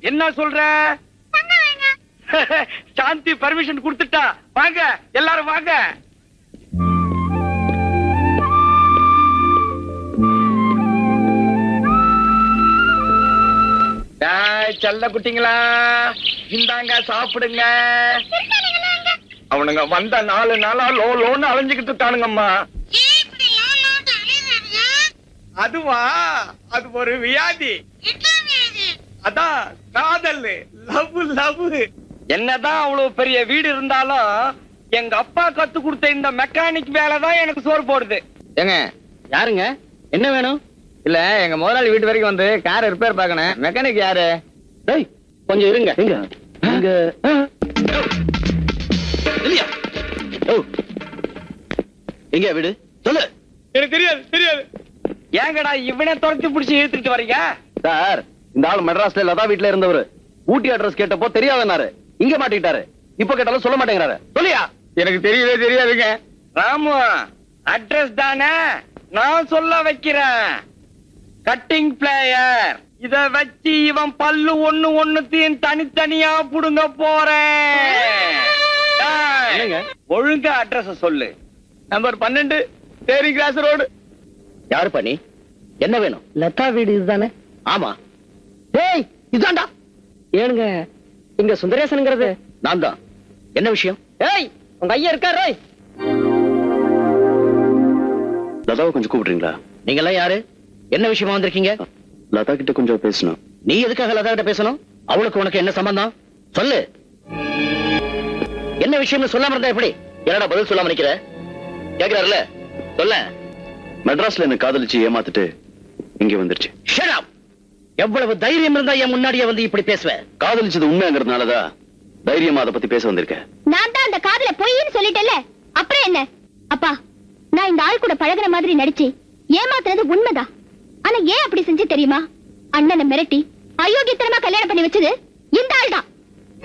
என்ன சொல்ற சாந்தி பர்மிஷன் கொடுத்துட்டா வாங்க எல்லாரும் வாங்க டேய், செல்ல குட்டிங்களா இந்தாங்க சாப்பிடுங்க அவனுங்க வந்த நாலு நாளா லோ லோன்னு அலைஞ்சுக்கிட்டு இருக்கானுங்கம்மா அதுவா அது ஒரு வியாதி அதான் காதல் லவ் லவ் என்னதான் அவ்வளவு பெரிய வீடு இருந்தாலும் எங்க அப்பா கத்து கொடுத்த இந்த மெக்கானிக் வேலை தான் எனக்கு சோறு போடுது ஏங்க யாருங்க என்ன வேணும் இல்ல எங்க முதலாளி வீட்டு வரைக்கும் வந்து கார் ரிப்பேர் பார்க்கணும் மெக்கானிக் யாரு டேய் கொஞ்சம் இருங்க எங்க இங்க இல்லையா ஓ எங்க வீடு சொல்லு எனக்கு தெரியாது தெரியாது ஏங்கடா இவனை துரத்தி பிடிச்சி இழுத்துட்டு வரீங்க சார் இந்த ஆள் மெட்ராஸ்ல லதா வீட்ல இருந்தவர் ஊட்டி அட்ரஸ் கேட்டப்போ தெரியாதனாரு இங்க மாட்டிக்கிட்டாரு இப்ப கேட்டாலும் சொல்ல மாட்டேங்கிறாரு சொல்லியா எனக்கு தெரியவே தெரியாதுங்க ராமு அட்ரஸ் தானே நான் சொல்ல வைக்கிறேன் கட்டிங் பிளேயர் இத வச்சு இவன் பல்லு ஒண்ணு ஒண்ணுத்தையும் தனித்தனியா புடுங்க போறேன் டேய், என்னங்க? ஒழுங்கா அட்ரஸ் சொல்லு நம்பர் பன்னெண்டு தேரி கிராஸ் ரோடு யாரு பண்ணி என்ன வேணும் லதா வீடு இதுதானே ஆமா ஏய் இதாண்டா ஏனுங்க இங்க சுந்தரேசனுங்கிறது நான் தான் என்ன விஷயம் ஏய் உங்க ஐயா இருக்காரு லதாவை கொஞ்சம் கூப்பிடுறீங்களா நீங்க எல்லாம் யாரு என்ன விஷயமா வந்திருக்கீங்க லதா கிட்ட கொஞ்சம் பேசணும் நீ எதுக்காக லதா கிட்ட பேசணும் அவளுக்கு உனக்கு என்ன சம்பந்தம் சொல்லு என்ன விஷயம்னு சொல்லாம இருந்தா எப்படி என்னடா பதில் சொல்லாம நிக்கிற கேக்குறாருல சொல்ல மெட்ராஸ்ல என்ன காதலிச்சு ஏமாத்திட்டு இங்க வந்துருச்சு Shut up! எவ்வளவு தைரியம் இருந்தா என் முன்னாடியே வந்து இப்படி பேசுவ காதலிச்சது உண்மைங்கிறதுனாலதான் தைரியமா அதை பத்தி பேச வந்திருக்கேன் நான் தான் அந்த காதல பொய்ன்னு சொல்லிட்டேன்ல அப்புறம் என்ன அப்பா நான் இந்த ஆள் கூட பழகுன மாதிரி நடிச்சு ஏமாத்துறது உண்மைதான் ஆனா ஏன் அப்படி செஞ்சு தெரியுமா அண்ணனை மிரட்டி அயோக்கியத்தனமா கல்யாணம் பண்ணி வச்சது இந்த ஆள் தான்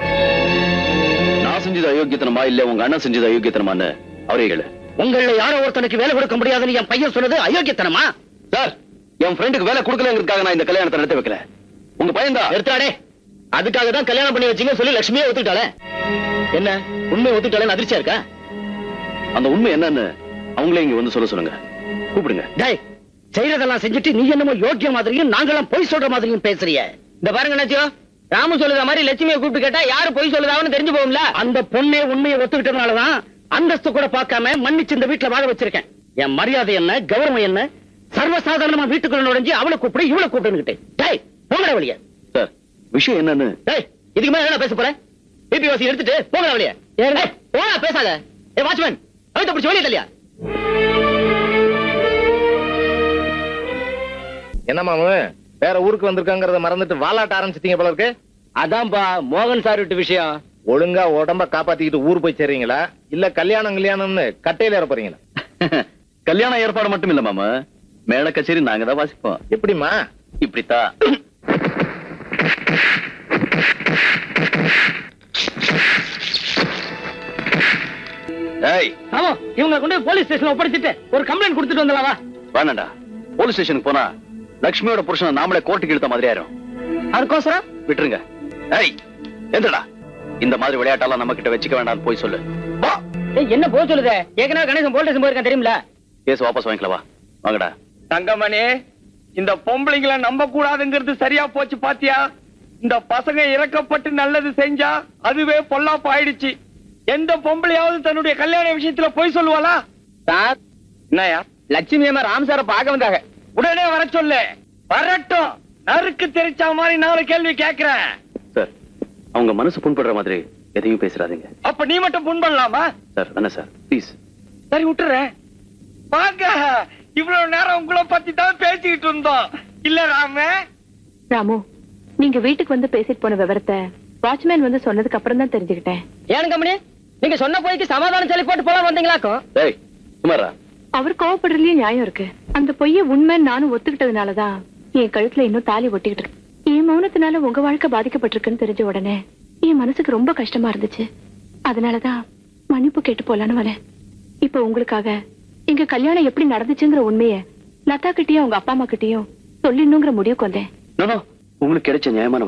நான் செஞ்சது அயோக்கியத்தனமா இல்ல உங்க அண்ணன் செஞ்சது அயோக்கியத்தனமான்னு அவரே கேளு உங்கள யாரோ ஒருத்தனுக்கு வேலை கொடுக்க முடியாதுன்னு என் பையன் சொன்னது அயோக்கியத்தனமா சார் என் ஃப்ரெண்டுக்கு வேலை கொடுக்கலங்கிறதுக்காக நான் இந்த கல்யாணத்தை நடத்தி வைக்கல உங்க பையன்தான் எடுத்தாடே அதுக்காக தான் கல்யாணம் பண்ணி வச்சீங்க சொல்லி லட்சுமியே ஒத்துக்கிட்டாளே என்ன உண்மை ஒத்துக்கிட்டாலே அதிர்ச்சியா இருக்கா அந்த உண்மை என்னன்னு அவங்களே இங்க வந்து சொல்ல சொல்லுங்க கூப்பிடுங்க டேய் செய்யறதெல்லாம் செஞ்சுட்டு நீ என்னமோ யோக்கிய மாதிரியும் நாங்களாம் பொய் சொல்ற மாதிரியும் பேசுறிய இந்த பாருங்க நச்சியோ ராமு சொல்லுற மாதிரி லட்சுமியை கூப்பிட்டு கேட்டா யாரு பொய் சொல்லுதான்னு தெரிஞ்சு போகும்ல அந்த பொண்ணே உண்மையை ஒத்துக்கிட்டதுனாலதான் அந்தஸ்து கூட பார்க்காம மன்னிச்சு இந்த வீட்டுல வாழ வச்சிருக்கேன் என் மரியாதை என்ன கௌரவம் என்ன சர்வசாதாரணமா வீட்டுக்குள்ள நுழைஞ்சு அவளை கூப்பிடு இவளை கூப்பிடுன்னு டேய் போங்கடா வழிய சார் விஷயம் என்னன்னு டேய் இதுக்கு மேல என்ன பேச போற பிபி வாசி எடுத்துட்டு போங்கடா வழிய ஏய் போடா பேசாத ஏ வாட்ச்மேன் அவன் பிடிச்சி வெளியே இல்லையா என்ன மாமு வேற ஊருக்கு வந்திருக்காங்கறத மறந்துட்டு வாலாட்ட ஆரம்பிச்சிட்டீங்க போல இருக்கு அதான்பா மோகன் சார் விட்டு விஷயம் ஒழுங்கா உடம்ப காப்பாத்திக்கிட்டு ஊர் போய் சேர்றீங்களா இல்ல கல்யாணம் கல்யாணம்னு கட்டையில ஏற போறீங்களா கல்யாண ஏற்பாடு மட்டும் இல்ல மாமா மேல கச்சேரி நாங்க தான் வாசிப்போம் எப்படிமா இப்படித்தான் ஏய் ஆமா இவங்க கொண்டு போய் போலீஸ் ஸ்டேஷன்ல ஒப்படைச்சிட்டு ஒரு கம்ப்ளைண்ட் கொடுத்துட்டு வந்துடலாம் வா வேணாண்டா போலீஸ் ஸ்டேஷனுக்கு போனா லக்ஷ்மியோட புருஷனை நாமளே கோர்ட்டுக்கு இழுத்த மாதிரி ஆயிரும் அதுக்கோசரம் விட்டுருங்க ஏய் எந்திரடா இந்த மாதிரி விளையாட்டெல்லாம் நம்ம கிட்ட வச்சுக்க வேண்டாம்னு போய் சொல்லு வா ஏய் என்ன போக சொல்லுதே ஏற்கனவே கணேசன் போலீஸ் ஸ்டேஷன் போயிருக்கான் தெரியுமில கேஸ் வாபஸ் வாங்கிக்கலாம் வா வாங்கடா தங்கமணி இந்த பொம்பளைங்களை நம்ப கூடாதுங்கிறது சரியா போச்சு பாத்தியா இந்த பசங்க இறக்கப்பட்டு நல்லது செஞ்சா அதுவே பொல்லாப்பு ஆயிடுச்சு எந்த பொம்பளையாவது தன்னுடைய கல்யாண விஷயத்துல போய் சொல்லுவாளா சார் என்னயா லட்சுமி அம்மா ராம் சாரை பார்க்க வந்தாங்க உடனே வர சொல்லு வரட்டும் நறுக்கு தெரிச்ச மாதிரி நாலு கேள்வி கேக்குறேன் சார் அவங்க மனசு புண்படுற மாதிரி எதையும் பேசுறாதீங்க அப்ப நீ மட்டும் புண் பண்ணலாமா சார் வேணா சார் ப்ளீஸ் சரி விட்டுறேன் வாங்க இவ்வளவு நேரம் உங்களை பத்தி தான் பேசிக்கிட்டு இருந்தோம் இல்ல ராம ராமு நீங்க வீட்டுக்கு வந்து பேசிட்டு போன விவரத்தை வாட்ச்மேன் வந்து சொன்னதுக்கு அப்புறம் தான் தெரிஞ்சுக்கிட்டேன் ஏன் கம்பெனி நீங்க சொன்ன போய்க்கு சமாதானம் சொல்லி போட்டு போலாம் வந்தீங்களாக்கும் டேய் சுமாரா அவர் கோவப்படுறதுலயும் நியாயம் இருக்கு அந்த பொய்ய உண்மை நானும் ஒத்துக்கிட்டதுனாலதான் என் கழுத்துல இன்னும் தாலி ஒட்டிக்கிட்டு இருக்கு என் மௌனத்தினால உங்க வாழ்க்கை பாதிக்கப்பட்டிருக்குன்னு தெரிஞ்ச உடனே என் மனசுக்கு ரொம்ப கஷ்டமா இருந்துச்சு அதனாலதான் மன்னிப்பு கேட்டு போலான்னு வரேன் இப்ப உங்களுக்காக எங்க கல்யாணம் எப்படி நடந்துச்சுங்கிற உண்மைய லதா கிட்டயும் உங்க அப்பா அம்மா கிட்டயும் சொல்லிடணுங்கிற முடிவுக்கு வந்தேன் நோ நோ உங்களுக்கு கிடைச்ச நியாயமான